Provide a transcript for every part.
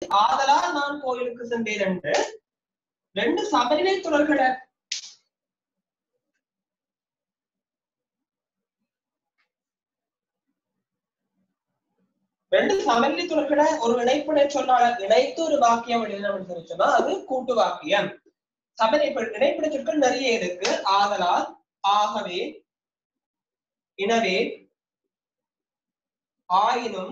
ஆதலால் நான் கோயிலுக்கு சென்றேன் என்று ரெண்டு சமநிலை தொடர்களை ரெண்டு சமநிலை தொடர்களை ஒரு இணைப்புடை சொல்லாளர் இணைத்து ஒரு வாக்கியம் எழுதணும்னு சொல்லி சொன்னா அது கூட்டு வாக்கியம் சமநிலை இணைப்புடை சொற்கள் நிறைய இருக்கு ஆதலால் ஆகவே எனவே ஆயினும்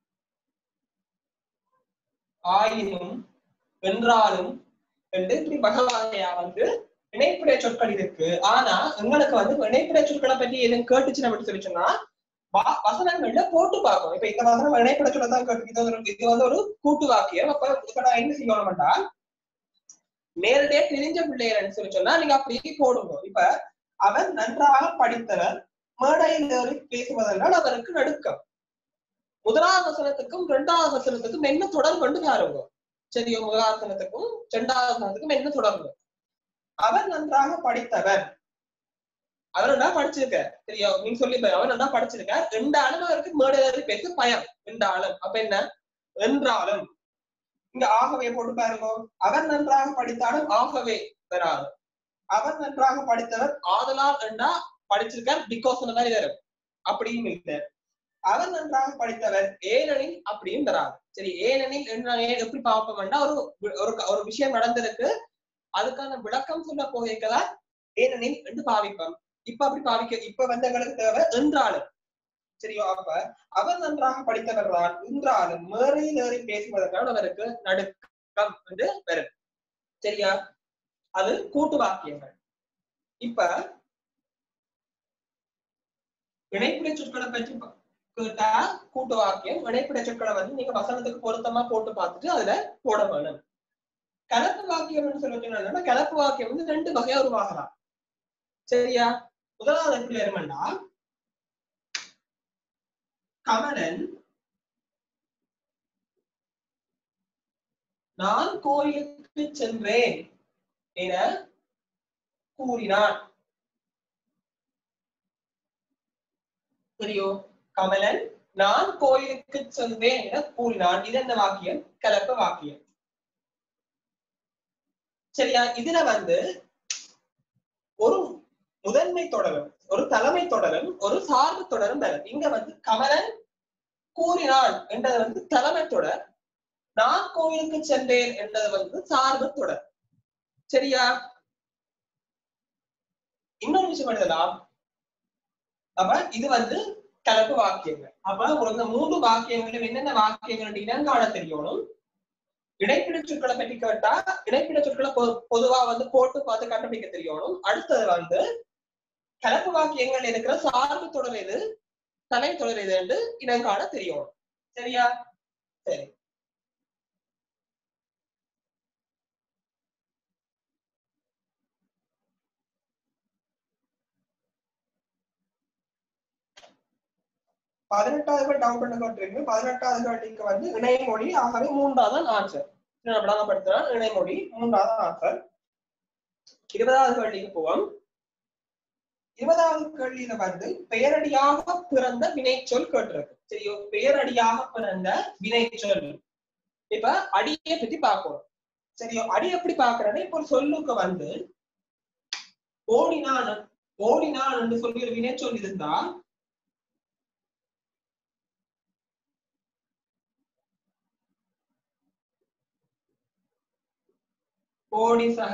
ஆயினும் வென்றாலும் என்று இப்படி பகவானையா வந்து இணைப்புடைய சொற்கள் இருக்கு ஆனா எங்களுக்கு வந்து இணைப்புடைய சொற்களை பத்தி எதுவும் கேட்டுச்சு நம்ம சொல்லி சொன்னா வா- வசனங்கள்ல போட்டு பார்க்கணும் இப்ப இந்த வசனம் இணைப்புடைய சொல்ல தான் கேட்டு இது ஒரு- இது வந்து ஒரு கூட்டு வாக்கியம் அப்ப இப்ப நான் என்ன செய்யணும் என்றால் நேரடியா தெரிஞ்ச பிள்ளைகள்னு சொல்லி சொன்னா நீங்க அப்படியே போடுங்க இப்ப அவன் நன்றாக படித்தவர் மேடையில் ஏறி பேசுவதென்றால் அவருக்கு நடுக்கம் முதலாவது வசனத்துக்கும் இரண்டாவது வசனத்துக்கும் என்ன தொடர்பு கொண்டு பாருங்க சரியோ முதலாவது வசனத்துக்கும் இரண்டாவது வசனத்துக்கும் என்ன தொடர்பு அவர் நன்றாக படித்தவர் அவர் நல்லா படிச்சிருக்க சரியா நீங்க சொல்லி பாரு, அவர் நல்லா படிச்சிருக்க ரெண்டாலும் அவருக்கு மேடையில் பேச பயம் ரெண்டாலும் அப்ப என்ன என்றாலும் இங்க ஆகவே போட்டு பாருங்க அவர் நன்றாக படித்தாலும் ஆகவே வராது அவர் நன்றாக படித்தவர் ஆதலால் என்றா படிச்சிருக்கார் பிகாஸ் மாதிரி வரும் அப்படியும் இல்லை அவர் நன்றாக படித்தவர் ஏனெனில் அப்படியும் வராது சரி ஏனெனில் என்ன ஏன் எப்படி பார்ப்போம்னா ஒரு ஒரு ஒரு விஷயம் நடந்திருக்கு அதுக்கான விளக்கம் சொல்ல போகிறதா ஏனெனில் என்று பாவிப்போம் இப்ப அப்படி பாவிக்க இப்ப வந்து எங்களுக்கு தேவை என்றாலும் சரியோ அப்ப அவர் நன்றாக படித்தவர் தான் என்றாலும் மேறையில் ஏறி பேசுவதற்கான அவருக்கு நடுக்கம் என்று வரும் சரியா அது கூட்டு வாக்கியங்கள் இப்ப இணைப்புடைய சொற்களை பற்றி பா- கேட்டா கூட்டு வாக்கியம் இணைப்புடைய சொற்களை வந்து நீங்க வசனத்துக்கு பொருத்தமா போட்டு பார்த்துட்டு அதுல போட வேணும் கலப்பு வாக்கியம்னு சொல்லி சொன்னா கலப்பு வாக்கியம் வந்து ரெண்டு வகையா உருவாகலாம் சரியா முதலாவது எப்படி வருமெண்டா கமலன் நான் கோயிலுக்கு சென்றேன் என கூறினான் சரியோ கமலன் நான் கோயிலுக்கு சென்றேன் என கூறினான் இது என்ன வாக்கியம் கலப்பு வாக்கியம் சரியா இதுல வந்து ஒரு முதன்மை தொடரும் ஒரு தலைமை தொடரும் ஒரு சார்பு தொடரும் வரும் இங்க வந்து கமலன் கூறினான் என்றது வந்து தலைமை தொடர் நான் கோயிலுக்கு சென்றேன் என்றது வந்து சார்பு தொடர் சரியா இன்னொரு விஷயம் எழுதலாம் அப்ப இது வந்து கலப்பு வாக்கியங்கள் அப்ப உங்களுக்கு இந்த மூன்று வாக்கியங்களும் என்னென்ன வாக்கியங்கள் இனங்காண தெரியணும் இடைப்பிட சொற்களை பற்றி கேட்டா இடைப்பிட சொற்களை பொ- பொதுவா வந்து போட்டு பார்த்து கண்டுபிடிக்க தெரியணும் அடுத்தது வந்து கலப்பு வாக்கியங்கள் இருக்கிற சார்பு தொடர் எது தலை தொடர் எது என்று இனங்காண தெரியணும் சரியா சரி பதினெட்டாவது டவுன் பண்ண கேட்டிருக்கு பதினெட்டாவது கேள்விக்கு வந்து இணைமொழி ஆகவே மூன்றாவது ஆன்சர் விளங்கப்படுத்தினா இணைமொழி மூன்றாவது ஆன்சர் இருபதாவது கேள்விக்கு போவோம் இருபதாவது கேள்வியில வந்து பெயரடியாக பிறந்த வினைச்சொல் கேட்டிருக்கு சரியோ பெயரடியாக பிறந்த வினைச்சொல் இப்ப அடியை பத்தி பார்க்கணும் சரியோ அடி எப்படி பாக்குறது இப்ப ஒரு சொல்லுக்கு வந்து ஓடினான் ஓடினான் என்று சொல்லி ஒரு வினைச்சொல் இருந்தா ஓடி சக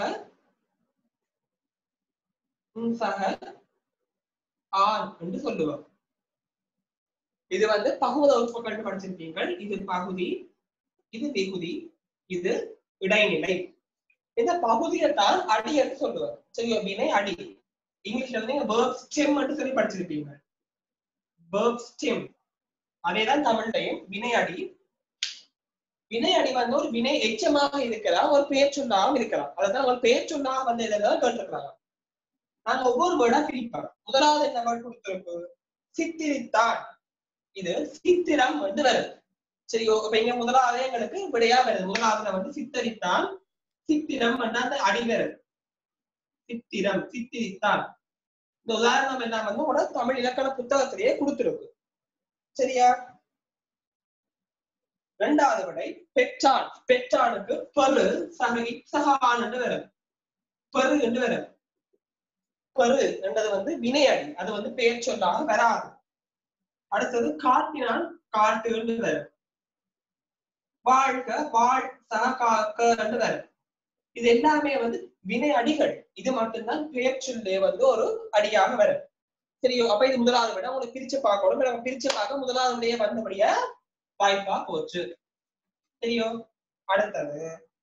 உம் சக ஆண் என்று சொல்லுவோம் இது வந்து பகுவத உறுப்புகள் படிச்சிருப்பீங்கள் இது பகுதி இது விகுதி இது இடைநிலை இந்த பகுதியை தான் அடி என்று சொல்லுவார் சரியா வினை அடி இங்கிலீஷ்ல வந்து நீங்க verb stem என்று சொல்லி படிச்சிருப்பீங்க verb stem அதேதான் தமிழ்லையும் வினை அடி வினை அடி வந்து ஒரு வினை எச்சமாக இருக்கலாம் ஒரு பெயர் சொல்லாம இருக்கலாம் அதுதான் ஒரு பெயர் சொல்லாம வந்து இதெல்லாம் கேட்டிருக்கிறாங்க நாங்க ஒவ்வொரு வேர்டா பிரிப்போம் முதலாவது என்ன வேர்ட் கொடுத்திருக்கு சித்திரித்தான் இது சித்திரம் வந்து வருது சரி இப்ப இங்க முதலாவது எங்களுக்கு விடையா வருது முதலாவதுல வந்து சித்தரித்தான் சித்திரம் வந்து அந்த அடி வருது சித்திரம் சித்திரித்தான் இந்த உதாரணம் எல்லாம் வந்து உட தமிழ் இலக்கண புத்தகத்திலேயே கொடுத்திருக்கு சரியா இரண்டாவது விடை பெற்றான் பெற்றானுக்கு பெரு சக இச்சகான் என்று வரும் பெரு என்று வரும் பெரு என்றது வந்து வினையடி அது வந்து பெயர் சொல்லாக வராது அடுத்தது காட்டினான் காட்டு என்று வரும் வாழ்க வாழ் சக காக்க என்று வரும் இது எல்லாமே வந்து வினை அடிகள் இது மட்டும்தான் பெயர் சொல்லே வந்து ஒரு அடியாக வரும் சரியோ அப்ப இது முதலாவது விட உங்களுக்கு பிரிச்சு பார்க்கணும் நம்ம பிரிச்சு பார்க்க முதலாவது விடையே வந்தபடியா வாய்ப்பா போச்சு சரியோ அடுத்தது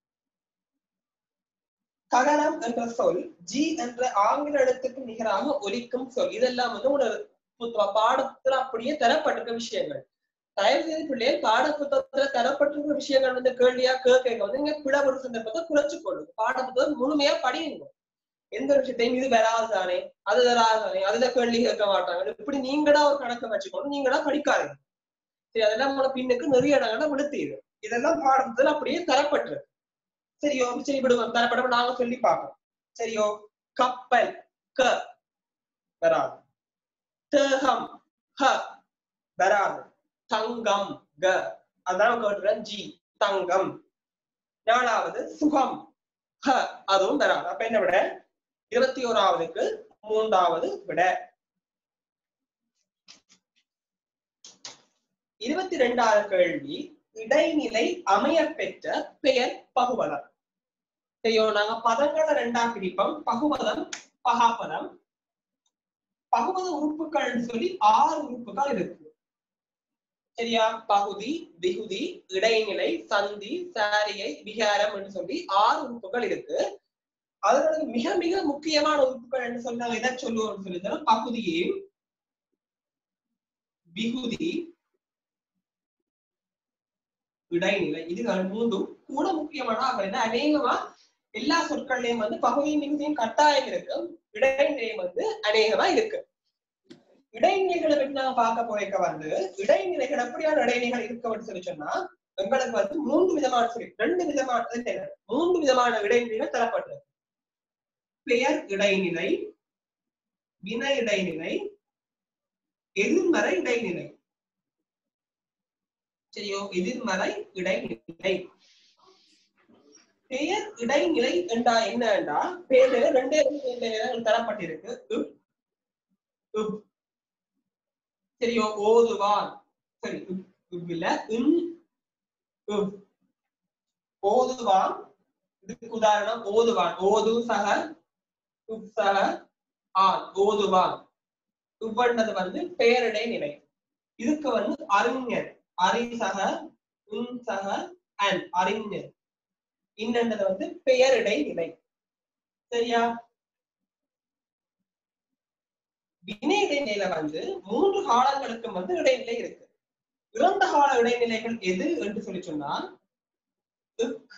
ககனம் என்ற சொல் ஜி என்ற ஆங்கில எழுத்துக்கு நிகராக ஒலிக்கும் சொல் இதெல்லாம் வந்து ஒரு புத்த- பாடத்துல அப்படியே தரப்பட்டிருக்க விஷயங்கள் தயவு செய்து பிள்ளைகள் பாட புத்தகத்துல தரப்பட்டிருக்க விஷயங்கள் வந்து கேள்வியா கேட்க வந்து நீங்க பிளவு சந்தர்ப்பத்தை குறைச்சு கொள்ளுங்க பாட புத்தகம் முழுமையா படியுங்க எந்த விஷயத்தையும் இது வராது தானே அது வராது தானே அதுல கேள்வி கேட்க மாட்டாங்க இப்படி நீங்களா ஒரு கணக்கை வச்சுக்கணும் நீங்களா படிக்காதீங்க சரி அதெல்லாம் உங்களை பின்னுக்கு நிறைய இடங்கள்ல விழுத்தீரு இதெல்லாம் பாடத்துல அப்படியே தரப்பட்டிருக்கு சரியோ சரி விடுவோம் தரப்பட நாங்க சொல்லி பார்ப்போம் சரியோ கப்பல் க வராது தேகம் ஹ வராது தங்கம் க அதான் கேட்டுறேன் ஜி தங்கம் நாலாவது சுகம் ஹ அதுவும் வராது அப்ப என்ன விட இருபத்தி ஓராவதுக்கு மூன்றாவது விட இருபத்தி ரெண்டாவது கேள்வி இடைநிலை அமைய பெற்ற பெயர் பகுபதம் சரியோ நாங்க பதங்களை ரெண்டா பிரிப்போம் பகுபதம் பகாபதம் பகுபத உறுப்புகள் சொல்லி ஆறு உறுப்புகள் இருக்கு சரியா பகுதி விகுதி இடைநிலை சந்தி சாரியை விகாரம் என்று சொல்லி ஆறு உறுப்புகள் இருக்கு அதோட மிக மிக முக்கியமான உறுப்புகள் என்று சொல்லி நாங்க எதை சொல்லுவோம்னு சொல்லி தரோம் பகுதியே விகுதி இடைநிலை இதுகள் மூன்றும் கூட முக்கியமான ஆகல அநேகமா எல்லா சொற்கள்லயும் வந்து பகுதியும் மிகுதியும் கட்டாயம் இருக்கு இடைநிலையும் வந்து அநேகமா இருக்கு இடைநிலைகளை பற்றி நாங்க பார்க்க போயிருக்க வந்து இடைநிலைகள் எப்படியான இடைநிலைகள் இருக்கு சொல்லி சொன்னா எங்களுக்கு வந்து மூன்று விதமான சொல்லி ரெண்டு விதமான இல்ல, மூன்று விதமான இடைநிலைகள் தரப்பட்டிருக்கு பெயர் இடைநிலை வினை இடைநிலை எதிர்மறை இடைநிலை சரியோ எதிர்மறை இடைநிலை பெயர் இடைநிலை என்றா என்ன என்றா பேரு ரெண்டே ரெண்டு இடைநிலைகள் தரப்பட்டிருக்கு உப், உப். சரியோ ஓதுவான் சரி உப், உப் இல்ல இன் உப். ஓதுவான் இதுக்கு உதாரணம் ஓதுவான் ஓது சக உப் சக ஆன் ஓதுவான் உவ்வண்டது வந்து பெயரிடை நிலை இதுக்கு வந்து அறிஞர் அறி சக உன் சக அன் அறிஞர் இன்னது வந்து பெயரிடை நிலை சரியா வினை இடைநிலை வந்து மூன்று காலங்களுக்கு வந்து இடைநிலை இருக்கு இறந்த கால இடைநிலைகள் எது என்று சொல்லி சொன்னால் இக்,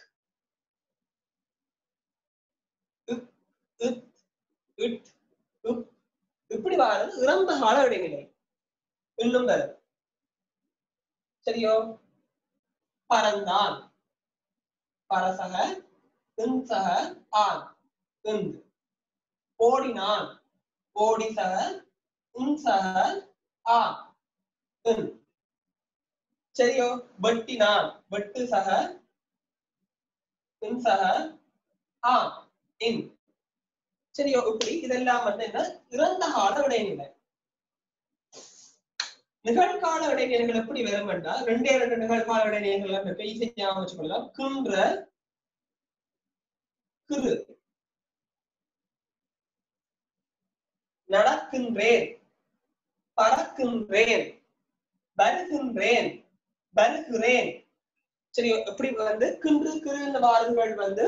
இக், இத், இட், உப். இப்படி வாரது இறந்த கால இடைநிலை இன்னும் வருது சரியோ பறந்தான் பரசக இன்சக ஆன் இந்து ஓடினான் ஓடிசக இன்சக ஆன் இன் சரியோ வெட்டினான் வெட்டு சக இன்சக ஆன் இன் சரியோ இப்படி இதெல்லாம் வந்து என்ன இறந்த கால இடைநிலை நிகழ்கால இடைநிலைகள் எப்படி வரும் என்றால் ரெண்டே ரெண்டு நிகழ்கால இடைநிலைகள் இருக்கு இசை ஞாபகம் வச்சுக்கொள்ளலாம் கின்ற கிரு நடக்கின்றேன் பறக்கின்றேன் வருகின்றேன் வருகிறேன் சரி எப்படி வந்து கின்று கிரு இந்த வாரங்கள் வந்து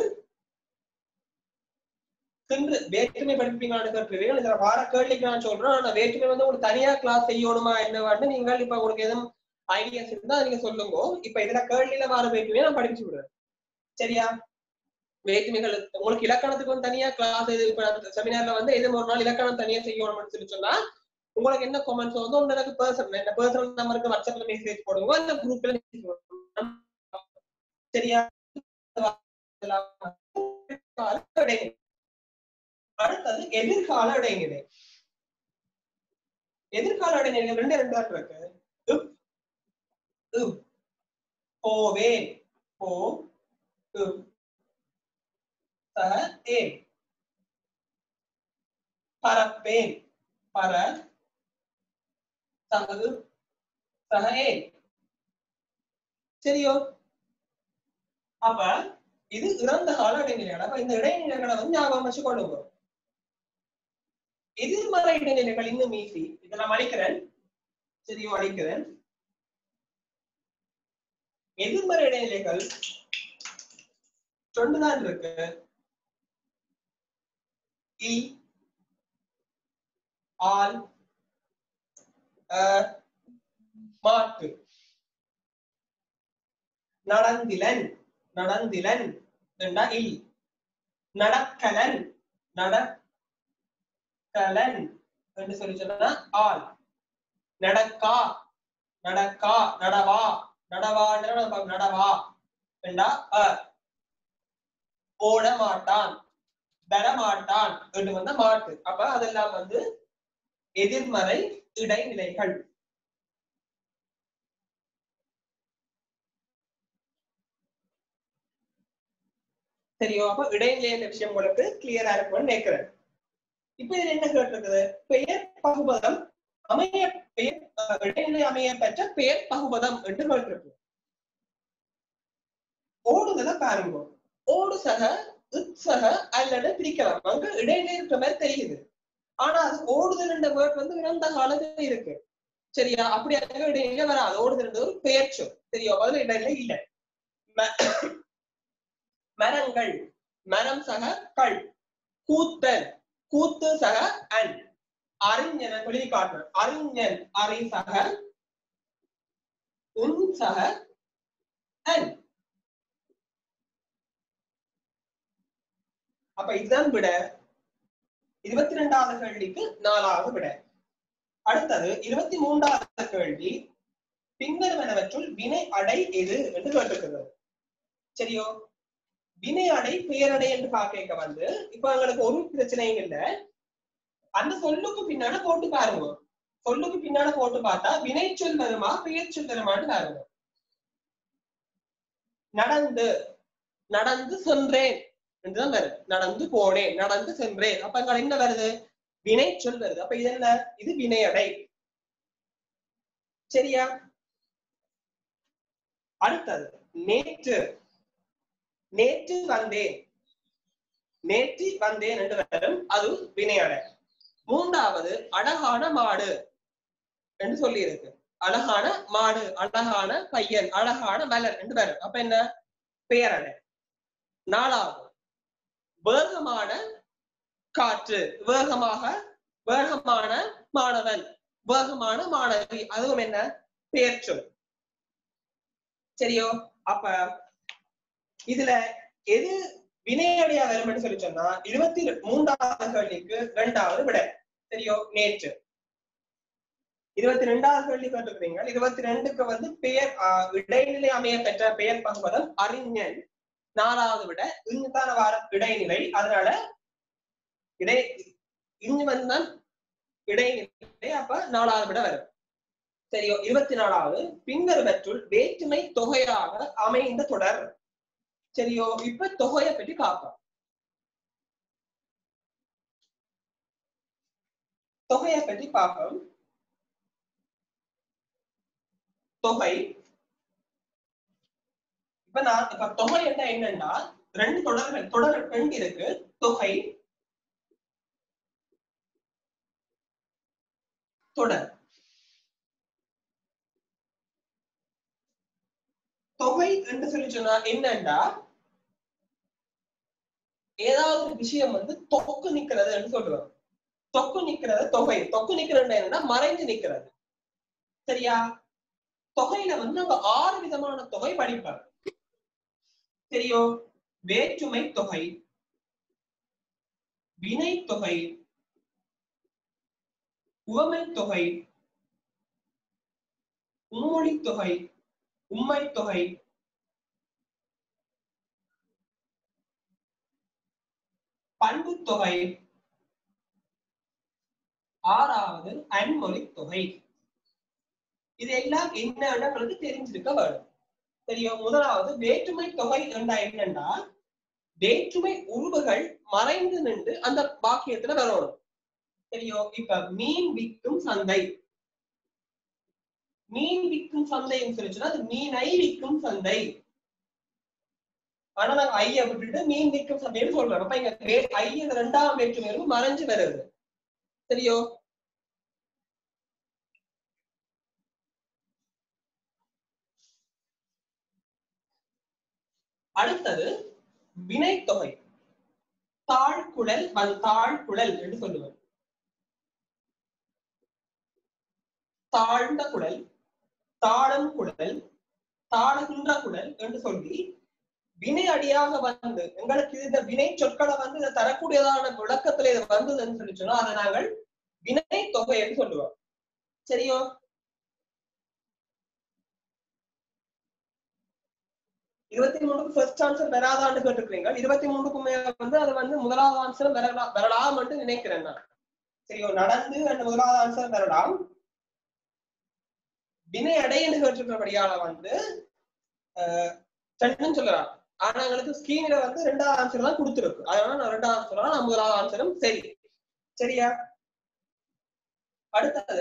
கின்று வேற்றுமை படிப்பீங்களான்னு கேட்பீங்க இதுல வார கேள்விக்கு நான் சொல்றேன் ஆனா வேற்றுமை வந்து உங்களுக்கு தனியா கிளாஸ் செய்யணுமா என்னவான்னு நீங்கள் இப்ப உங்களுக்கு எதுவும் ஐடியாஸ் இருந்தா நீங்க சொல்லுங்க இப்ப இதுல கேள்வியில வார வேற்றுமையை நான் படிச்சு விடுறேன் சரியா வேற்றுமைகள் உங்களுக்கு இலக்கணத்துக்கு வந்து தனியா கிளாஸ் இது இப்ப செமினார்ல வந்து எது ஒரு நாள் இலக்கணம் தனியா செய்யணும்னு சொல்லி சொன்னா உங்களுக்கு என்ன கமெண்ட்ஸ் வந்து ஒன்று எனக்கு பர்சனல் என்ன பர்சனல் நம்பருக்கு வாட்ஸ்அப்ல மெசேஜ் போடுங்க இல்ல குரூப்ல சரியா இடைநிலை. அடுத்தது எதிர்கால இடைநிலை எதிர்கால இடைநிலை ரெண்டு ரெண்டு இருக்கு உப், உப். போவேன் போ கு. சக ஏன் பரப்பேன் பர சகது சக ஏன் சரியோ அப்ப இது இறந்த கால இடைநிலைகள் அப்ப இந்த இடைநிலைகளை வந்து ஞாபகம் வச்சு கொள்ளுங்க எதிர்மறை இடைநிலைகள் இன்னும் ஈஸி இதை நான் அழிக்கிறேன் சரியோ அழிக்கிறேன் எதிர்மறை இடைநிலைகள் சொன்னுதான் இருக்கு இல் ஆல் அ, மாட்டு நடந்திலன் நடந்திலன் ரெண்டா இல் நடக்கலன் நடக்கலன் என்று சொல்லி சொன்னா ஆல் நடக்கா நடக்கா நடவா நடவான்ற நம்ம நடவா ரெண்டா அ ஓட மாட்டான் பெறமாட்டான் என்று வந்த மாட்டு அப்ப அதெல்லாம் வந்து எதிர்மறை இடைநிலைகள் சரியோ அப்ப இடைநிலை விஷயம் உங்களுக்கு கிளியரா இருக்கும்னு நினைக்கிறேன் இப்ப இதுல என்ன கேட்டிருக்குது பெயர் பகுபதம் அமைய பெயர் அஹ், இடைநிலை அமைய பெற்ற பெயர் பகுபதம் என்று கேட்டிருக்கு ஓடுதல பாருங்க ஓடு சக உற்சக அல்லது பிரிக்கலாம் அங்க இடைநிலை இருக்கிற மாதிரி தெரியுது ஆனா அது ஓடுதல் என்ற வேர்ட் வந்து இறந்த காலத்துல இருக்கு சரியா அப்படி அங்க இடைநிலை வராது ஓடுதல் ஒரு பெயர் சொல் சரியா பதில் இடைநிலை இல்ல ம- மரங்கள் மரம் சக கள் கூத்தல் கூத்து சக அன் அறிஞனை வெளி காட்டுறேன் அறிஞன் அறி சக உன் சக அன் அப்ப இதுதான் விட இருபத்தி ரெண்டாவது கேள்விக்கு நாலாவது விட அடுத்தது இருபத்தி மூன்றாவது கேள்வி பின்வருவனவற்றுள் வினை அடை எது என்று கேட்டிருக்கிறது சரியோ வினை அடை பெயரடை என்று பார்க்க வந்து இப்ப எங்களுக்கு ஒரு பிரச்சனையும் இல்ல அந்த சொல்லுக்கு பின்னால போட்டு பாருங்க சொல்லுக்கு பின்னால போட்டு பார்த்தா வினை சொல் வருமா பெயர் சொல் வருமான்னு பாருங்க நடந்து நடந்து சென்றேன் என்றுதான் வருது நடந்து போனேன் நடந்து சென்றேன் அப்ப அங்க என்ன வருது வினை சொல் வருது அப்ப இது என்ன இது வினையடை சரியா அடுத்தது நேற்று நேற்று வந்தேன் நேற்று வந்தேன் என்று வரும் அது வினையடை மூன்றாவது அழகான மாடு என்று சொல்லி இருக்கு அழகான மாடு அழகான பையன் அழகான மலர் என்று வரும் அப்ப என்ன பெயரடை நாலாவது வேகமான காற்று வேகமாக வேகமான மாணவன் வேகமான மாணவி அதுவும் என்ன பெயர் சொல் சரியோ அப்ப இதுல எது வினையடையா வரும்னு சொல்லி சொன்னா இருபத்தி மூன்றாவது கேள்விக்கு இரண்டாவது விட சரியோ நேற்று இருபத்தி ரெண்டாவது கேள்வி கேட்டுக்கிறீங்க இருபத்தி ரெண்டுக்கு வந்து பெயர் ஆஹ், இடைநிலை அமைய பெற்ற பெயர் பகுவதம் அறிஞன் நாலாவது விட இங்குதான வார இடைநிலை அதனால இடை இங்கு வந்து இடைநிலை அப்ப நாலாவது விட வரும் சரியோ இருபத்தி நாலாவது பின்வருவற்றுள் வேற்றுமை தொகையாக அமைந்த தொடர் சரியோ இப்ப தொகையை பற்றி பார்ப்போம் தொகையை பற்றி பார்ப்போம் தொகை இப்ப நான் இப்ப தொகை என்ன என்னன்னா ரெண்டு தொடர்கள் தொடர் ரெண்டு இருக்கு தொகை தொடர் தொகை என்று சொல்லி சொன்னா என்னன்னா ஏதாவது ஒரு விஷயம் வந்து தொக்கு நிக்கிறது என்று சொல்லுவாங்க தொக்கு நிக்கிறது தொகை தொக்கு நிக்கிறது என்னன்னா மறைந்து நிக்கிறது சரியா தொகையில வந்து நம்ம ஆறு விதமான தொகை படிப்பாங்க சரியோ வேற்றுமை தொகை வினை தொகை உவமை தொகை உம்மொழி தொகை உம்மை தொகை பண்பு தொகை ஆறாவது அன்மொழி தொகை இது எல்லாம் என்னன்னு உங்களுக்கு தெரிஞ்சிருக்க வேணும் தெரியும் முதலாவது வேற்றுமை தொகை என்றா என்னன்னா வேற்றுமை உருவுகள் மறைந்து நின்று அந்த வாக்கியத்துல வரணும் தெரியும் இப்ப மீன் விற்கும் சந்தை மீன் விற்கும் சந்தைன்னு சொல்லிச்சுன்னா அது மீனை விற்கும் சந்தை ஆனா நாங்க ஐய விட்டுட்டு மீன் விற்கும் சந்தைன்னு சொல்றோம் அப்ப இங்க வே- ஐய ரெண்டாம் வேற்றுமை உருவு மறைஞ்சு வருது தெரியும் அடுத்தது வினைத்தொகை தாழ்குழல் வல் தாழ்குழல் என்று சொல்லுவது தாழ்ந்த குழல் தாழம் குழல் தாழுகின்ற குழல் என்று சொல்லி வினை அடியாக வந்து எங்களுக்கு இந்த வினை சொற்களை வந்து இதை தரக்கூடியதான விளக்கத்துல இது வந்ததுன்னு சொல்லி சொன்னா அதை நாங்கள் வினை தொகை என்று சொல்லுவோம் சரியோ இருபத்தி மூணுக்கு ஃபர்ஸ்ட் ஆன்சர் வராதான்னு கேட்டுக்கிறீங்க இருபத்தி மூணுக்குமே வந்து அது வந்து முதலாவது ஆன்சர் வரலாம் வரலாம் என்று நினைக்கிறேன் நான் சரியோ நடந்து அந்த முதலாவது ஆன்சர் வரலாம் வினை அடைன்னு கேட்டிருக்கிறபடியால வந்து அஹ், ரெண்டுன்னு சொல்லலாம் ஆனா எங்களுக்கு ஸ்கீம்ல வந்து ரெண்டாவது ஆன்சர் தான் கொடுத்துருக்கு அதனால நான் ரெண்டாவது ஆன்சர் நான் முதலாவது ஆன்சரும் சரி சரியா அடுத்தது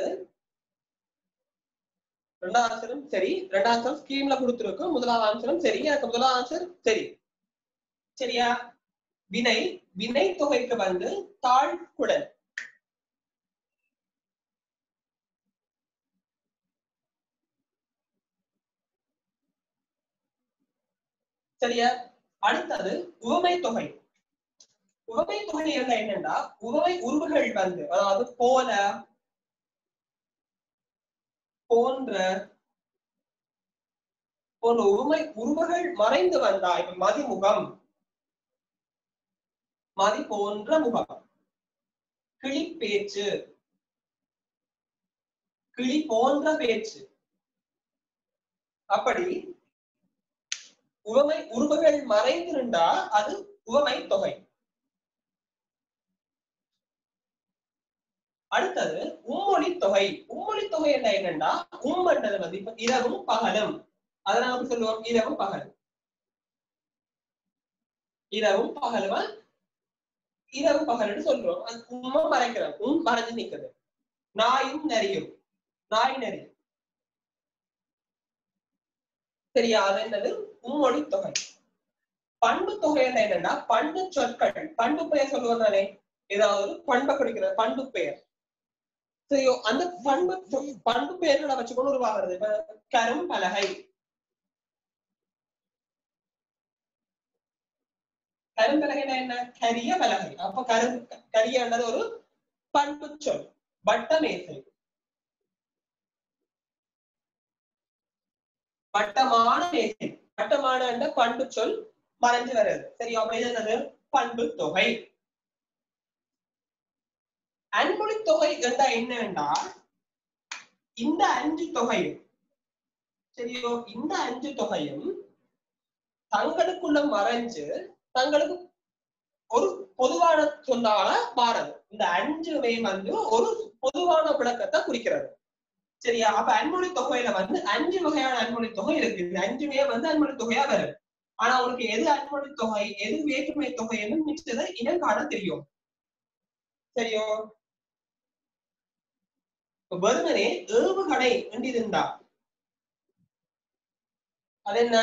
ரெண்டாவது ஆன்சரும் சரி ரெண்டாவது ஆன்சர் ஸ்கீம்ல கொடுத்துருக்கு முதலாவது ஆன்சரும் சரி எனக்கு முதலாவது ஆன்சர் சரி சரியா வினை வினை தொகைக்கு வந்து தாழ்குடல் சரியா அடுத்தது உவமை தொகை உவமை தொகை என்ன என்னன்னா உவமை உருவுகள் வந்து அதாவது போல போன்ற போன்ற உவமை உருவுகள் மறைந்து வந்தா இப்ப மதிமுகம் மதி போன்ற முகம் கிளி பேச்சு கிளி போன்ற பேச்சு அப்படி உவமை உருவுகள் மறைந்து நின்றா அது உவமை தொகை அடுத்தது உம்மொழி தொகை உம்மொழி தொகை என்ன என்னன்னா உம் என்றது வந்து இப்ப இரவும் பகலும் அதை நாம எப்படி சொல்லுவோம் இரவும் பகலும் இரவும் பகலுமா இரவு பகல்னு சொல்றோம் அது உம்மா மறைக்கிறோம் உம் மறைஞ்சு நிக்குது நாயும் நரியும் நாய் நரி சரியா அது என்னது உம்மொழி தொகை பண்பு தொகை என்ன என்னன்னா பண்பு சொற்கள் பண்பு பெயர் சொல்லுவோம் தானே ஏதாவது ஒரு பண்பை குறிக்கிற பண்பு பெயர் சரியோ அந்த பண்பு பண்பு பெயர்களை வச்சுக்கொண்டு உருவாகிறது இப்ப கரும் பலகை கரும்பலகைனா என்ன கரிய பலகை அப்ப கரு கரியன்றது ஒரு பண்பு சொல் வட்டமேசை வட்டமான மேசை வட்டமான என்ற பண்பு சொல் மறைஞ்சு வருது சரியா அப்ப இது என்னது பண்பு தொகை அன்பொழி தொகை என்றா என்னன்னா இந்த அஞ்சு தொகையும் சரியோ இந்த அஞ்சு தொகையும் தங்களுக்குள்ள மறைஞ்சு தங்களுக்கு ஒரு பொதுவான சொல்லால மாறது இந்த அஞ்சுமே வந்து ஒரு பொதுவான விளக்கத்தை குறிக்கிறது சரியா அப்ப அன்மொழி தொகையில வந்து அஞ்சு வகையான அன்மொழி தொகை இருக்கு இந்த அஞ்சுமே வந்து அன்மொழி தொகையா வரும் ஆனா உனக்கு எது அன்மொழி தொகை எது வேற்றுமை தொகைன்னு மிச்சதை இனம் காண தெரியும் சரியோ இப்ப வெறுமனே ஏவுகணை என்று இருந்தா அது என்ன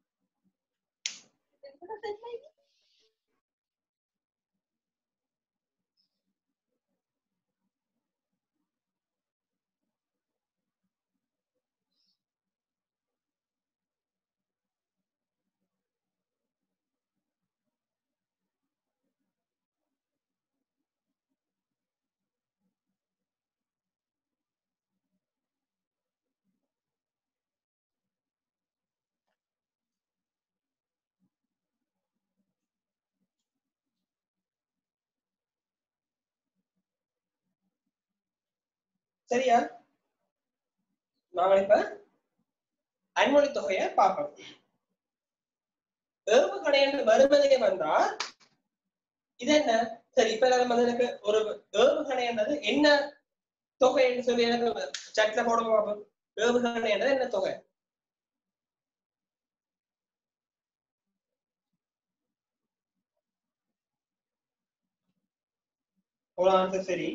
சரியா நாங்க இப்ப அன்மொழி தொகையை பார்ப்போம் ஏவுகணை என்று வருவதே வந்தா இது என்ன சரி இப்ப எல்லாரும் வந்து எனக்கு ஒரு ஏவுகணை என்றது என்ன தொகை என்று சொல்லி எனக்கு சட்ல போட பார்ப்போம் ஏவுகணை என்றது என்ன தொகை ஒரு ஆன்சர் சரி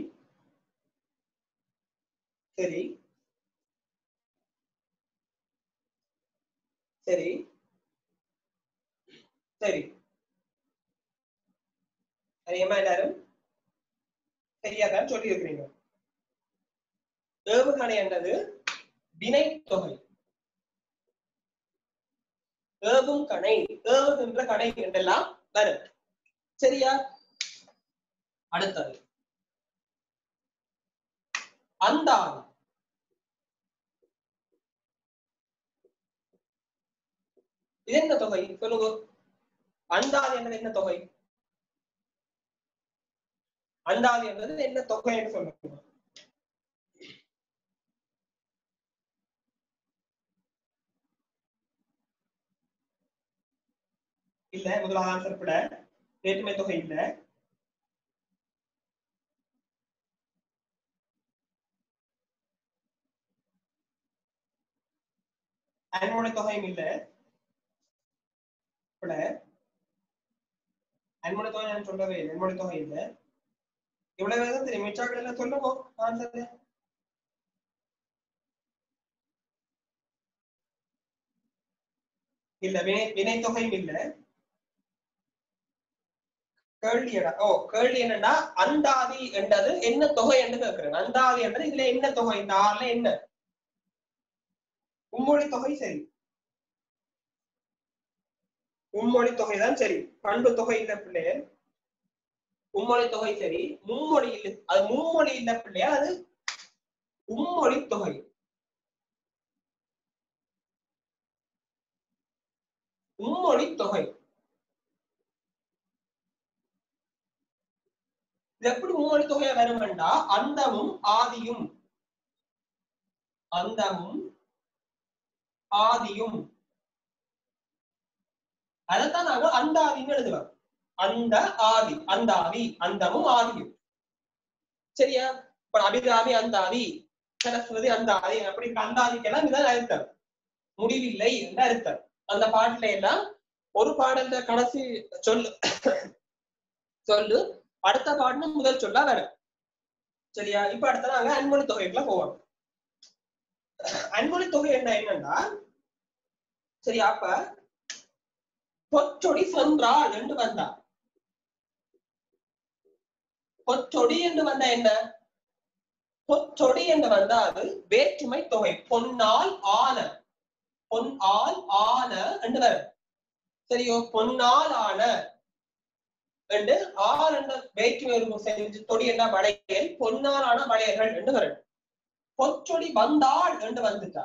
சரி சரி சரி சரியாமா எல்லாரும் சரியாதான் சொல்லி இருக்கிறீங்க ஏவுகணை என்றது வினைத்தொகை ஏவும் கணை ஏவுகின்ற கணை என்றெல்லாம் வரும் சரியா அடுத்தது அந்தாதி இது என்ன தொகை சொல்லுங்க அந்தாதி என்பது என்ன தொகை அந்தாதி என்பது என்ன தொகை என்று சொல்லுங்க இல்ல முதல்ல ஆன்சர் கூட வேற்றுமை தொகை இல்ல அன்மொழி தொகையும் இல்ல கூட அன்மொழி தொகை நான் சொல்லவே இல்லை அன்மொழி தொகை இல்ல இவ்வளவு தான் தெரியும் மிச்சாக்கள் சொல்லுங்க ஆன்சர் இல்ல வினை வினை தொகையும் இல்ல கேள்வி எடா ஓ கேள்வி என்னன்னா அந்தாதி என்றது என்ன தொகை என்று கேட்கிறேன் அந்தாதி என்றது இதுல என்ன தொகை இந்த ஆறுல என்ன உம்மொழி தொகை சரி உம்மொழி தொகை தான் சரி பண்பு தொகை இல்ல பிள்ளைய உம்மொழி தொகை சரி மும்மொழி இல்ல அது மும்மொழி இல்ல பிள்ளையா அது உம்மொழி தொகை உம்மொழி தொகை இது எப்படி மும்மொழி தொகையா வரும்டா அந்தமும் ஆதியும் அந்தமும் ஆதியும் அதைத்தான் நாங்க அந்த ஆதின்னு எழுதுவோம் அந்த ஆதி அந்த ஆதி அந்தமும் ஆதியும் சரியா இப்ப அபிராமி அந்த ஆதி சரஸ்வதி அந்த ஆதி அப்படி அந்த ஆதிக்கெல்லாம் இதான் அர்த்தம் முடிவில்லை என்று அர்த்தம் அந்த பாட்டுல எல்லாம் ஒரு பாடல்ல கடைசி சொல்லு சொல்லு அடுத்த பாட்டுல முதல் சொல்லா வரும் சரியா இப்ப அடுத்த நாங்க அன்மொழி தொகைக்குள்ள போவோம் அன்மொழி தொகை என்ன என்னன்னா சரி அப்ப பொற்றொடி சென்றாள் என்று வந்தா பொற்றொடி என்று வந்தா என்ன பொற்றொடி என்று வந்தா அது வேற்றுமை தொகை பொன்னால் ஆன பொன் ஆல் ஆன என்று வரும் சரியோ பொன்னால் ஆன என்று ஆள் என்ற வேற்றுமை உருவம் செஞ்சு தொடி என்ற வளையல் பொன்னால் ஆன வளையல்கள் என்று வரும் பொற்றொடி வந்தாள் என்று வந்துட்டா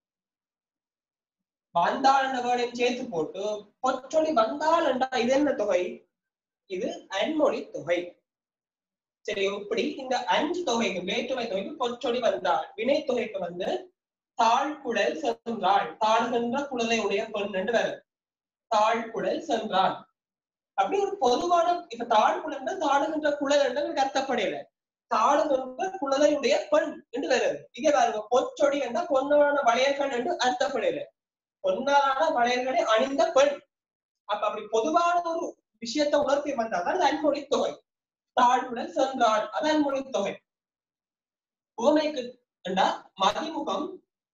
வந்தாள் என்ற வேர்டையும் சேர்த்து போட்டு பொற்றொடி வந்தாள் என்றா இது என்ன தொகை இது அன்மொழி தொகை சரி இப்படி இந்த அஞ்சு தொகைக்கு வேற்றுமை தொகைக்கு பொற்றொடி வந்தாள் வினை தொகைக்கு வந்து தாழ்குழல் சென்றாள் தாழ்கின்ற குழலை உடைய பெண் என்று வரும் தாழ்குழல் சென்றாள் அப்படி ஒரு பொதுவான இப்ப தாழ்குழல் தாழுகின்ற குழல் என்று எனக்கு அர்த்தப்படையில தாழுகின்ற குழலையுடைய பெண் என்று வருது இங்கே பாருங்க பொற்றொடி என்ற பொன்னான வளையல்கள் என்று அர்த்தப்படையில பொன்னாலான வளையல்களை அணிந்த பெண் அப்ப அப்படி பொதுவான ஒரு விஷயத்தை உணர்த்தி வந்தாதான் அது அன்மொழி தொகை தாழ்வுடன் சென்றாள் அது அன்மொழி தொகை உவமைக்கு என்றா மதிமுகம்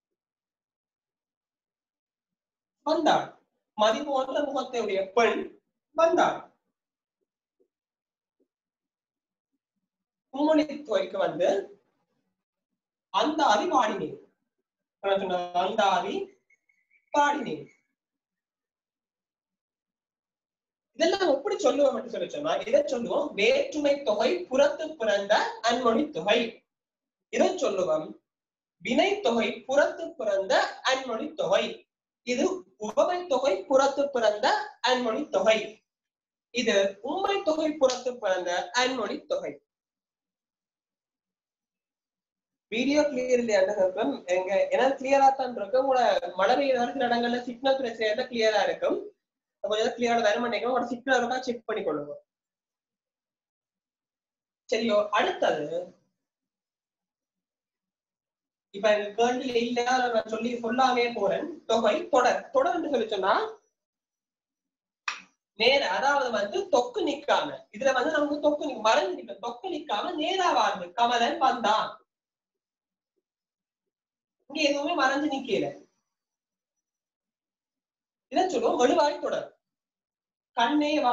வந்தாள் மதி போன்ற முகத்தையுடைய பெண் வந்தாள் உம்மொழி தொகைக்கு வந்து அந்த அதி பாடினேன் அந்த அதி பாடினேன் இதெல்லாம் எப்படி சொல்லுவோம் என்று சொல்லி சொன்னா இதை சொல்லுவோம் வேற்றுமை தொகை புறத்து பிறந்த அன்மொழி தொகை இதை சொல்லுவோம் வினை தொகை புறத்து பிறந்த அன்மொழி தொகை இது உபமை தொகை புறத்து பிறந்த அன்மொழி தொகை இது உண்மை தொகை புறத்து பிறந்த அன்மொழி தொகை வீடியோ கிளியர் இல்லையான்னு இருக்கும் எங்க ஏன்னா கிளியரா தான் இருக்கும் உங்களோட மழை பெய்யறதால சில இடங்கள்ல சிக்னல் பிரச்சனை கிளியரா இருக்கும் கொஞ்சம் கிளியரா வர மாட்டேங்க உங்களோட சிக்னல் இருக்கா செக் பண்ணி கொள்ளுங்க சரியோ அடுத்தது இப்ப எனக்கு கேள்வியில இல்ல நான் சொல்லி சொல்லாமே போறேன் தொகை தொடர் தொடர் என்று சொல்லி சொன்னா நேர அதாவது வந்து தொக்கு நிக்காம இதுல வந்து நமக்கு தொக்கு நிக்க மறைஞ்சு நிக்க தொக்கு நிக்காம நேரா வாழ்ந்து கமலன் வந்தான் இங்க எதுவுமே மறைஞ்சு நிக்கல இதை சொல்லுவோம் வலுவாய் தொடர் கண்ணே வா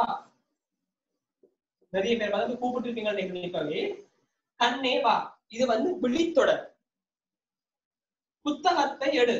நிறைய பேர் வந்து கூப்பிட்டு இருப்பீங்கன்னு நினைப்பாங்க கண்ணே வா இது வந்து விழித்தொடர் புத்தகத்தை எடு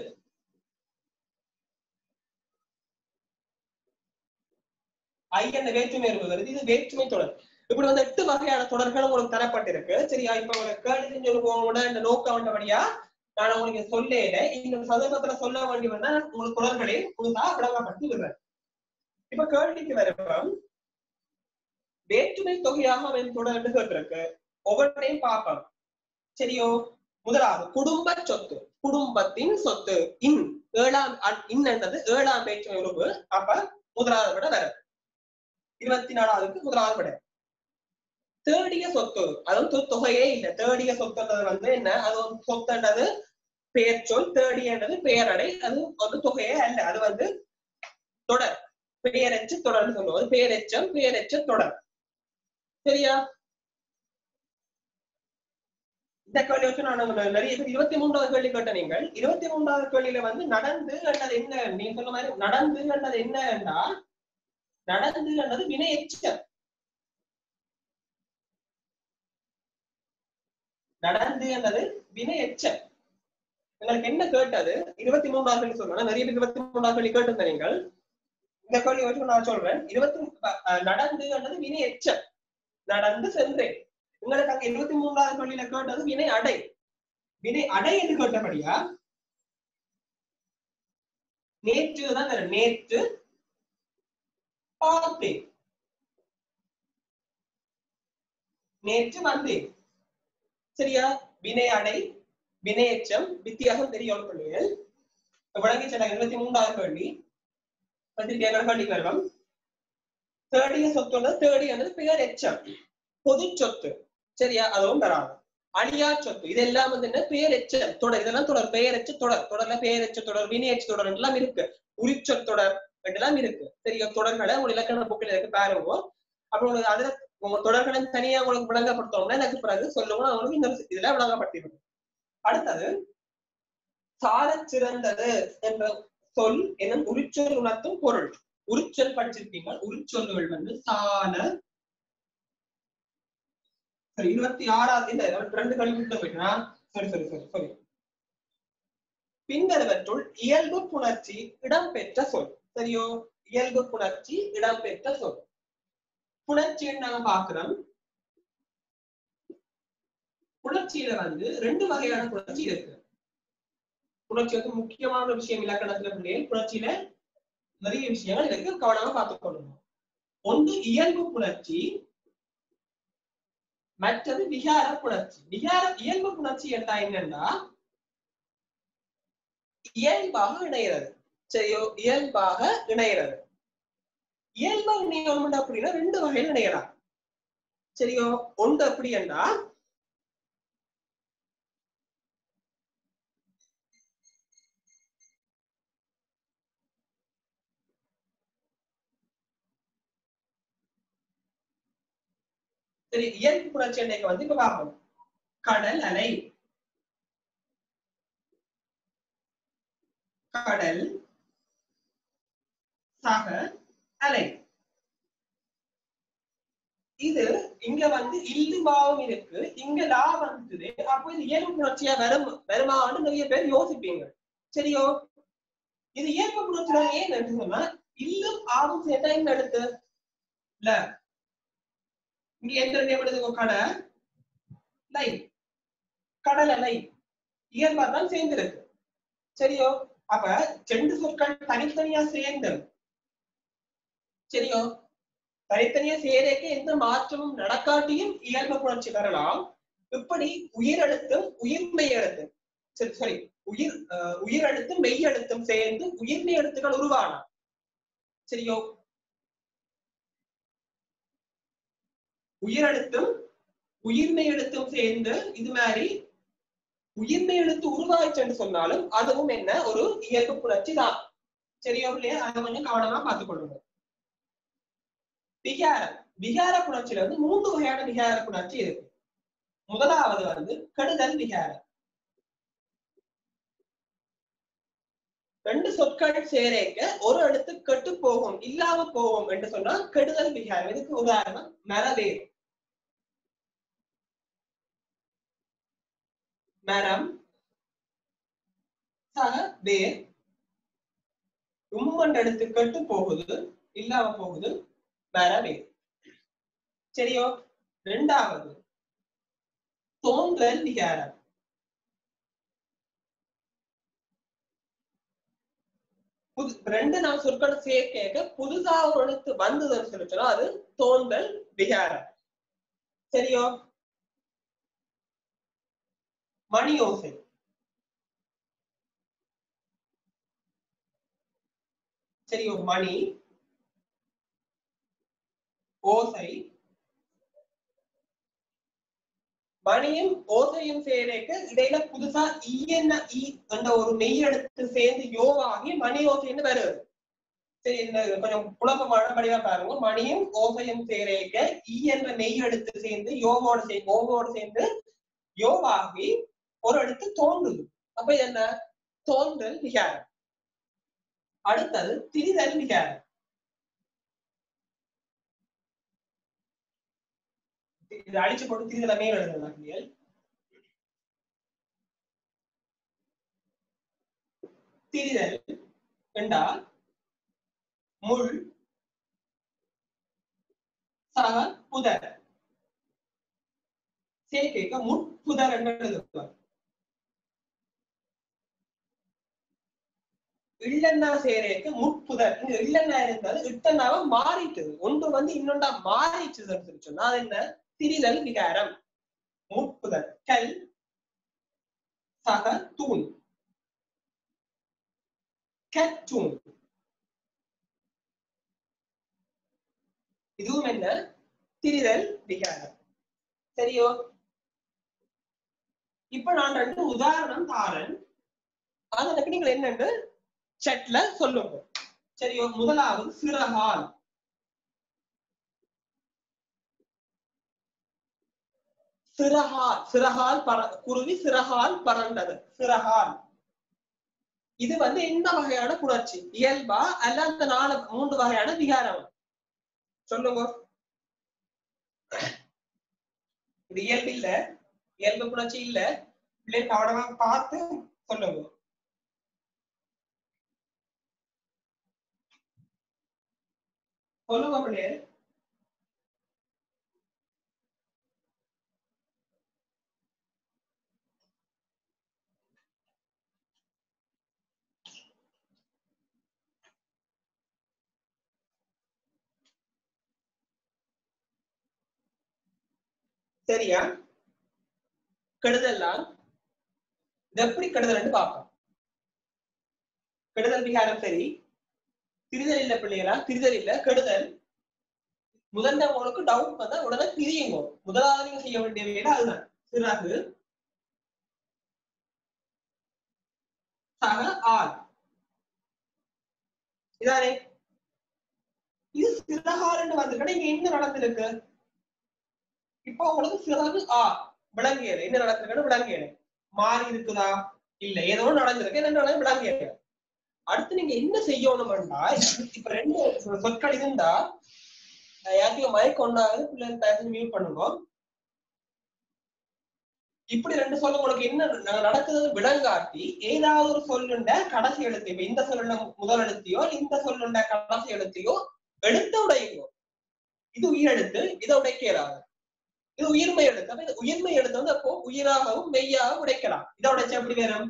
ஐ என்ற வேற்றுமை வருகிறது இது வேற்றுமை தொடர் இப்படி வந்து எட்டு வகையான தொடர்கள் உங்களுக்கு தரப்பட்டிருக்கு சரியா இப்ப ஒரு கேள்வி செஞ்சு உங்களோட இந்த நோக்கம் வந்தபடியா நான் உங்களுக்கு சொல்லேல இந்த சந்தர்ப்பத்துல சொல்ல வேண்டி வந்தா உங்களுக்கு தொடர்களே முழுசா விளங்கப்படுத்தி விடுறேன் இப்ப கேள்விக்கு வரப்பம் வேற்றுமை தொகையாக அவன் தொடர்ந்து கேட்டிருக்கு ஒவ்வொன்றையும் பார்ப்போம் சரியோ முதலாவது குடும்ப சொத்து குடும்பத்தின் சொத்து இன் ஏழாம் அ- இன் என்றது ஏழாம் வேற்றுமை உறவு அப்ப முதலாவது விட வரும் இருபத்தி நாலாவதுக்கு முதலாவது விட தேடிய சொத்து அதுவும் தொ- தொகையே இல்லை தேடிய சொத்துன்றது வந்து என்ன அது ஒரு சொத்துன்றது பெயர் சொல் தேடியன்றது பெயரடை அது ஒரு தொகையே அல்ல அது வந்து தொடர் பெயரச்சு தொடர்னு சொல்லுவோம் பெயரெச்சம் பெயரெச்ச தொடர் சரியா இந்த கேள்வி வச்சு நான் உங்களுக்கு நிறைய பேர் இருபத்தி மூன்றாவது கேள்வி கேட்ட நீங்கள் இருபத்தி மூன்றாவது கேள்வியில வந்து நடந்து என்றது என்ன நீங்க சொன்ன மாதிரி நடந்து என்றது என்ன என்றால் நடந்து என்றது வினை எச்சம் நடந்து என்றது வினை எச்சம் உங்களுக்கு என்ன கேட்டது இருபத்தி மூன்றாவது கேள்வி சொல்றேன் நிறைய பேர் இருபத்தி மூன்றாவது கேள்வி கேட்டிருந்த நீங்கள் இந்த கேள்வி வச்சு நான் சொல்றேன் இருபத்தி அஹ், நடந்து என்றது வினை எச்சம் நடந்து சென்றேன் உங்களுக்கு அங்க இருபத்தி மூன்றாவது கேள்வியில கேட்டது வினை அடை வினை அடை என்று கேட்டபடியா நேற்று தான் வரும். நேற்று பார்த்தேன் நேற்று வந்தேன் சரியா வினை அடை வினையச்சம் வித்தியாசம் தெரியும் பிள்ளைகள் விளங்கி சொன்ன இருபத்தி மூன்றாவது கேள்வி பத்திரிகை கேள்வி வருவோம் தேடிய சொத்து தேடி என்பது பெயர் எச்சம் பொது சொத்து சரியா அதுவும் வராது அழியா சொத்து இதெல்லாம் வந்து என்ன பெயர் எச்சம் தொடர் இதெல்லாம் தொடர் பெயர் எச்ச தொடர் தொடர்ல பெயர் எச்ச தொடர் வினையச்ச தொடர் எல்லாம் இருக்கு உரிச்சொற் தொடர் எல்லாம் இருக்கு சரியா தொடர்களை உங்க இலக்கண புக்கில் இருக்கு பாருங்க அப்புறம் உங்களுக்கு அதுல உங்க தொடர்களை தனியா உங்களுக்கு விளங்கப்படுத்தணும்னா எனக்கு பிறகு சொல்லுங்க நான் உங்களுக்கு இந்த இதுல விளங்கப்படுத்திடுவேன் அடுத்தது சாலச் சிறந்தது என்ற சொல் எனும் உரிச்சொல் உணர்த்தும் பொருள் உரிச்சொல் படிச்சிருப்பீங்க உரிச்சொல்கள் வந்து சால சரி இருபத்தி ஆறாவது இல்ல ரெண்டு கல்வி விட்டு போயிட்டா சரி சரி சரி சரி பின்வருவற்றுள் இயல்பு புணர்ச்சி இடம்பெற்ற சொல் சரியோ இயல்பு புணர்ச்சி இடம்பெற்ற சொல் புணர்ச்சின்னு நாங்க பாக்குறோம் புணர்ச்சியில வந்து ரெண்டு வகையான புணர்ச்சி இருக்கு புணர்ச்சி வந்து முக்கியமான ஒரு விஷயம் இலக்கணத்துல பிள்ளைகள் புணர்ச்சியில நிறைய விஷயங்கள் இருக்கு கவனமா பார்த்துக்கொள்ளணும் ஒன்று இயல்பு புணர்ச்சி மற்றது விகார புணர்ச்சி விகார இயல்பு புணர்ச்சி என்றா என்னன்னா இயல்பாக இணைகிறது சரியோ இயல்பாக இணைகிறது இயல்பாக இணையணும் அப்படின்னா ரெண்டு வகையில் இணையலாம் சரியோ ஒன்று அப்படி என்றா சரி இயல்பு புணர்ச்சி அன்னைக்கு வந்து இப்ப பார்ப்போம் கடல் அலை கடல் சக அலை இது இங்க வந்து இல்லு பாவம் இருக்கு இங்க லா வந்துது அப்போ இது இயல்பு புணர்ச்சியா வரும் வருமான்னு நிறைய பேர் யோசிப்பீங்க சரியோ இது இயல்பு புணர்ச்சியா ஏன் எடுத்து சொன்னா இல்லும் ஆவும் சேர்த்தா என்ன எடுத்து இல்ல இங்க எந்த ரெண்டு எப்படி கடை லை கடல் அலை இயல்பா தான் சேர்ந்திருக்கு சரியோ அப்ப ரெண்டு சொற்கள் தனித்தனியா சேர்ந்து சரியோ தனித்தனியா சேரக்கு எந்த மாற்றமும் நடக்காட்டியும் இயல்பு புணர்ச்சி வரலாம் இப்படி உயிரெழுத்தும் உயிர்மெய் எழுத்தும் சரி சாரி உயிர் அஹ், உயிரெழுத்தும் மெய் எழுத்தும் சேர்ந்து உயிர்மெய் எழுத்துக்கள் உருவானா சரியோ உயிரெழுத்தும் உயிர்மெய் எழுத்தும் சேர்ந்து இது மாதிரி உயிர்மெய் எழுத்து உருவாயிச்சுன்னு சொன்னாலும் அதுவும் என்ன ஒரு இயல்பு புணர்ச்சி தான் சரியோ இல்லையா அதை கொஞ்சம் கவனமா பார்த்துக் கொள்ளுங்க விகாரம் விகார புணர்ச்சியில வந்து மூன்று வகையான விகார புணர்ச்சி இருக்கு முதலாவது வந்து கெடுதல் விகாரம் ரெண்டு சொற்கள் சேரேக்க ஒரு எழுத்து கெட்டு போகும் இல்லாம போகும் என்று சொன்னா கெடுதல் விகாரம் இதுக்கு உதாரணம் மரவேர் மரம் சக வேர் உம்மன் எடுத்து கெட்டு போகுது இல்லாம போகுது மரவேர் சரியோ ரெண்டாவது தோன்றல் விகாரம் புது ரெண்டு நாம் சொற்கள் சேர்க்க புதுசா ஒரு எழுத்து வந்ததுன்னு சொல்லி சொன்னா அது தோன்றல் விகாரம் சரியோ மணி ஓசை சரியோ மணி ஓசை மணியும் ஓசையும் சேரேக்க இடையில புதுசா ஈயன்ன ஈ என்ற ஒரு மெய் எடுத்து சேர்ந்து யோவாகி மணி ஓசைன்னு வருது சரி இந்த கொஞ்சம் குழப்பமான படிவா பாருங்க மணியும் ஓசையும் சேரேக்க ஈ என்ற மெய் எடுத்து சேர்ந்து யோவோட சேர்ந்து ஓவோட சேர்ந்து யோவாகி ஒரு இடத்து தோன்றுது அப்ப இது என்ன தோன்றல் விகாரம் அடுத்தது திரிதல் விகாரம் இது அடிச்சு போட்டு திரிதல மேல் எழுதுங்க திரிதல் என்றால் முள் சக புதர் சேர்க்கைக்கு முட்புதர் என்று எழுதுவார் இல்லன்னா சேரேக்கு முட்புதர் இங்க இல்லன்னா இருந்தது இட்டன்னாவ மாறிட்டுது ஒன்று வந்து இன்னொன்றா மாறிச்சுதுன்னு சொல்லி சொன்னா அது என்ன திரிதல் விகாரம் முட்புதர் கல் சக தூண் கற்றூன் இதுவும் என்ன திரிதல் விகாரம் சரியோ இப்ப நான் ரெண்டு உதாரணம் தாரன் அதற்கு நீங்கள் என்னன்னு செட்ல சொல்லுங்க சரியோ முதலாவது சிறகால் சிறகால் சிறகால் பற குருவி சிறகால் பறந்தது சிறகால் இது வந்து எந்த வகையான புணர்ச்சி இயல்பா அல்ல அந்த நாலு மூன்று வகையான விகாரம் சொல்லுங்க இது இயல்பு இல்ல இயல்பு புணர்ச்சி இல்ல பிள்ளைங்க கவனமா பார்த்து சொல்லுங்க சொல்லுங்க பிள்ளைய சரியா கெடுதல்லாம் இது எப்படி கெடுதல்னு பார்ப்போம் கெடுதல் விகாரம் சரி திரிதல் இல்ல பிள்ளைகளா திரிதல் இல்ல கெடுதல் முதல்ல உங்களுக்கு டவுட் வந்தா உடனே திரியுங்க முதலாவது நீங்க செய்ய வேண்டிய வேலை அதுதான் சிறகு சக ஆள் இதானே இது சிறகாரன்னு வந்திருக்கா இங்க என்ன நடந்திருக்கு இப்போ உங்களுக்கு சிறகு ஆ விளங்கியது என்ன நடந்திருக்குன்னு விளங்கியது மாறி இருக்குதா இல்ல ஏதோ நடந்திருக்கு என்ன விளங்கியது அடுத்து நீங்க என்ன செய்யணும்டா இப்ப ரெண்டு சொற்கள் இருந்தா யாருக்கும் மயக்கம் ஒன்றாகுது பிள்ளைங்க பேசி மியூட் பண்ணுங்க இப்படி ரெண்டு சொல்ல உங்களுக்கு என்ன நடக்குது விளங்காட்டி ஏதாவது ஒரு சொல்லுண்ட கடைசி எழுத்து இப்ப இந்த சொல்லுண்ட முதல் எழுத்தையோ இந்த சொல்லுண்ட கடைசி எழுத்தையோ எடுத்து உடையுங்க இது உயிரெழுத்து இதை உடைக்க இயலாது இது உயிர்மை எழுத்து அப்ப இந்த உயிர்மை எழுத்து வந்து அப்போ உயிராகவும் மெய்யாகவும் உடைக்கலாம் இதை உடைச்சா எப்படி வரும்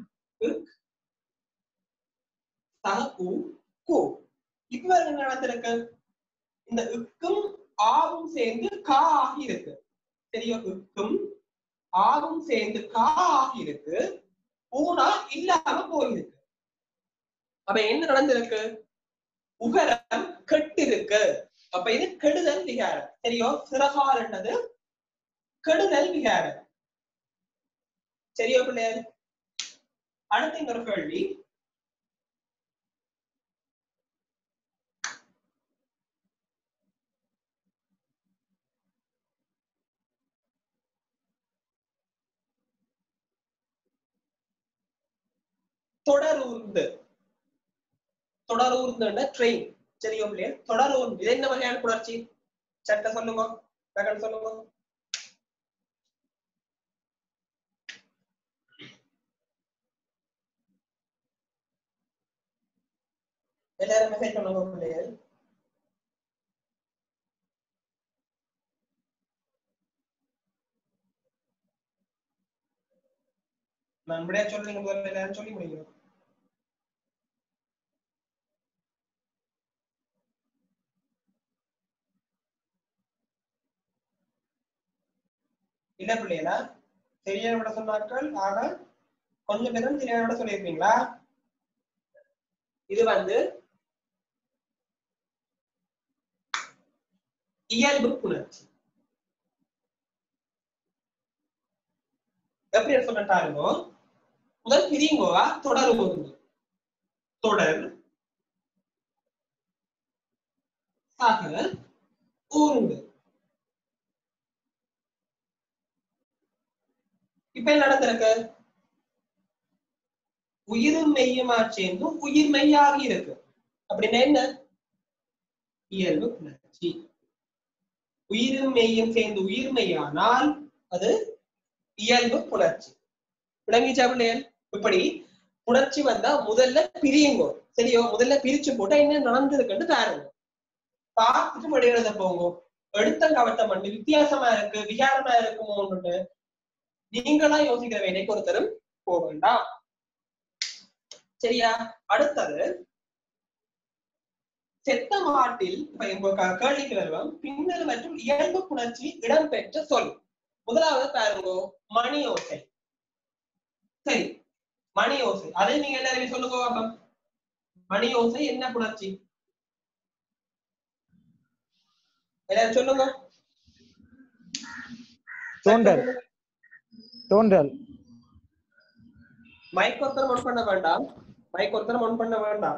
தகு கு இப்ப என்ன நடந்திருக்கு இந்த இக்கும் ஆவும் சேர்ந்து கா ஆகி இருக்கு சரியா இக்கும் ஆவும் சேர்ந்து கா ஆகி இருக்கு பூனா இல்லாம போயிருக்கு அப்ப என்ன நடந்திருக்கு உகரம் கெட்டு இருக்கு அப்ப இது கெடுதல் விகாரம் சரியோ சிறகால் என்னது கெடுதல் விகாரம் சரியோ பிள்ளையர் அடுத்த இன்னொரு கேள்வி தொடரூர்ந்து தொடரூர்ந்துன்னா ட்ரெயின் சரியா இல்லையா தொடரூர்ந்து இது என்ன வகையான புணர்ச்சி சட்ட சொல்லுங்க நகல் சொல்லுங்க எல்லாரும் மெசேஜ் பண்ணுங்க பிள்ளைகள் நான் விடையா சொல்றீங்க முதல்ல எல்லாரும் சொல்லி முடியும் இல்ல பிள்ளைகளா சரியான விட சொன்னார்கள் ஆக கொஞ்சம் பேரும் சரியான விட சொல்லியிருக்கீங்களா இது வந்து இயல்பு புணர்ச்சி எப்படி சொல்லிட்டாருங்க முதல் பிரியுங்கோவா தொடர் ஒருங்கு தொடர் சக ஊருங்கு இப்ப என்ன நடந்திருக்கு உயிரும் மெய்யுமா சேர்ந்து உயிர் மெய்யாகி இருக்கு அப்படின்னா என்ன இயல்பு புணர்ச்சி உயிரும் மெய்யும் சேர்ந்து உயிர் மெய்யானால் அது இயல்பு புணர்ச்சி விளங்கிச்சா பிள்ளைகள் இப்படி புணர்ச்சி வந்தா முதல்ல பிரியுங்கோ சரியோ முதல்ல பிரிச்சு போட்டா என்ன நடந்திருக்குன்னு பாருங்க பார்த்துட்டு மடி எழுத போங்க எடுத்த கவட்டம் பண்ணி வித்தியாசமா இருக்கு விகாரமா இருக்குமோன்னு நீங்களா யோசிக்கிற வேலைக்கு ஒருத்தரும் போக வேண்டாம் சரியா அடுத்தது செத்த மாட்டில் இப்ப உங்க க- கேள்விக்கு வருவோம் பின்னல் மற்றும் இயல்பு புணர்ச்சி இடம்பெற்ற சொல் முதலாவது பாருங்க மணி ஓசை சரி மணி ஓசை அதை நீங்க எல்லாருமே சொல்லுங்க பாப்போம் மணி ஓசை என்ன புணர்ச்சி எல்லாரும் சொல்லுங்க தோன்றல் தோன்றல் மைக் ஒருத்தர் ஒன் பண்ண வேண்டாம் மைக் ஒருத்தர் ஒன் பண்ண வேண்டாம்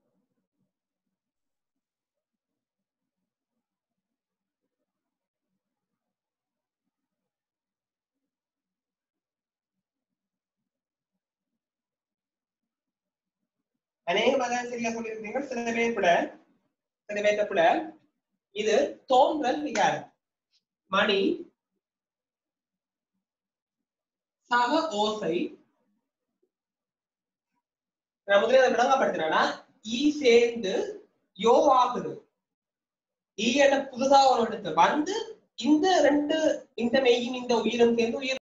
அநேகமாக சரியா சொல்லியிருக்கீங்க சில பேர் கூட சில பேர் கூட இது தோன்றல் விகாரம் மணி சக ஓசை நான் முதல்ல அதை விளங்கப்படுத்தினா ஈ சேர்ந்து யோ ஆகுது ஈ என புதுசா ஒரு எடுத்து வந்து இந்த ரெண்டு இந்த மெய்யும் இந்த உயிரும் சேர்ந்து உயிர்